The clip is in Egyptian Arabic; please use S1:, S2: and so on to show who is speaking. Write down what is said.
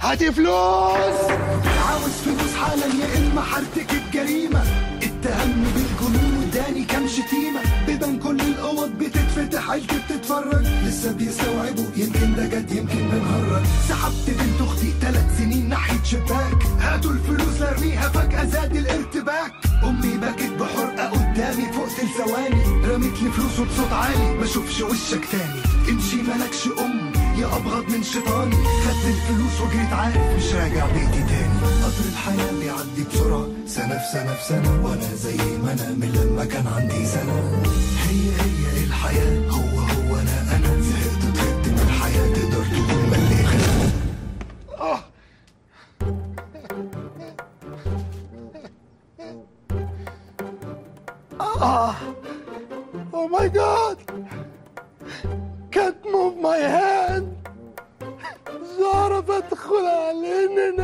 S1: هاتي فلوس
S2: عاوز فلوس حالا يا اما حرتكب جريمه اتهمني بالجنون وداني كام شتيمه بيبان كل الاوض بتتفتح عيلتي بتتفرج لسه بيستوعبوا يمكن ده جد يمكن بنهرج سحبت بنت اختي ثلاث سنين ناحيه شباك هاتوا الفلوس لارميها فجاه زاد الارتباك امي بكت بحرقه قدامي فوق ثواني رميت لي فلوس وبصوت عالي ما اشوفش وشك تاني امشي مالكش ام يا ابغض من شيطاني خدت الفلوس وجريت عارف مش راجع بيتي تاني قطر الحياه بيعدي بسرعه سنه في سنه في سنه وانا زي ما انا من لما كان عندي سنه هي هي الحياه هو هو انا انا زهقت طهقت من الحياه تقدر تقول ملي خلق
S1: Oh my god! Can't move my hand! مش هعرف ادخل على الاننا